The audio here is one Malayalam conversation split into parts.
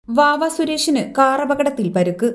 വാവ സുരേഷിന് കാറപകടത്തിൽ പരുക്ക്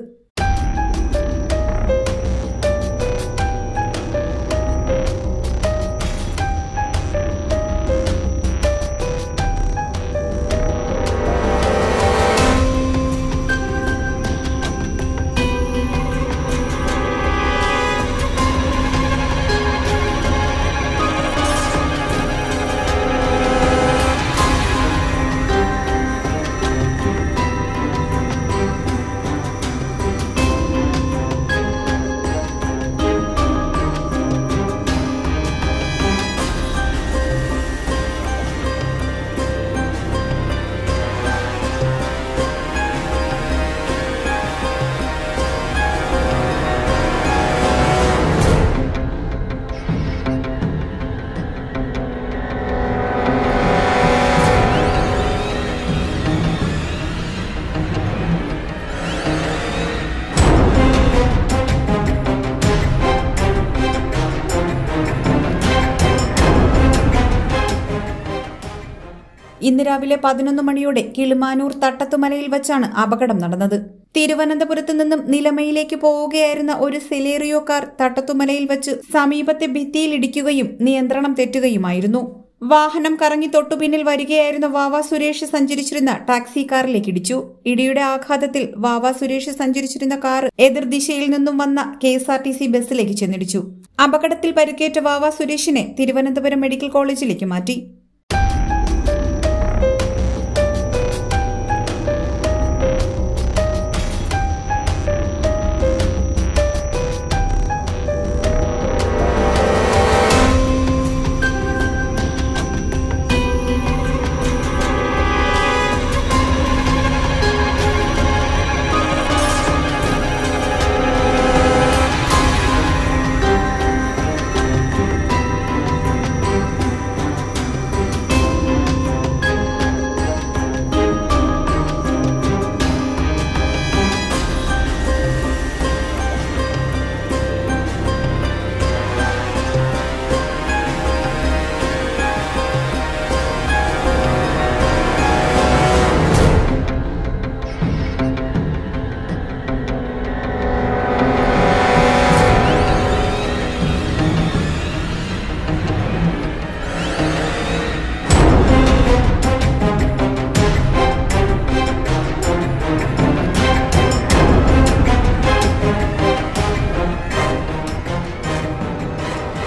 ഇന്ന് രാവിലെ പതിനൊന്ന് മണിയോടെ കിളിമാനൂർ തട്ടത്തുമലയിൽ വച്ചാണ് അപകടം നടന്നത് തിരുവനന്തപുരത്ത് നിന്നും നിലമയിലേക്ക് പോവുകയായിരുന്ന ഒരു സെലേറിയോ കാർ തട്ടത്തുമലയിൽ വച്ച് സമീപത്തെ ഭിത്തിയിൽ ഇടിക്കുകയും നിയന്ത്രണം തെറ്റുകയുമായിരുന്നു വാഹനം കറങ്ങി തൊട്ടുപിന്നിൽ വരികയായിരുന്ന വാവ സുരേഷ് സഞ്ചരിച്ചിരുന്ന ടാക്സി കാറിലേക്ക് ഇടിച്ചു ഇടിയുടെ ആഘാതത്തിൽ വാവ സുരേഷ് സഞ്ചരിച്ചിരുന്ന കാർ എതിർദിശയിൽ നിന്നും വന്ന K S R T C ബസ്സിലേക്ക് ചെന്നിടിച്ചു അപകടത്തിൽ പരിക്കേറ്റ വാവ സുരേഷിനെ തിരുവനന്തപുരം മെഡിക്കൽ കോളേജിലേക്ക് മാറ്റി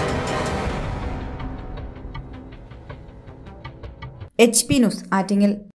എച്ച് പി ന്യൂസ് ആറ്റിങ്ങൽ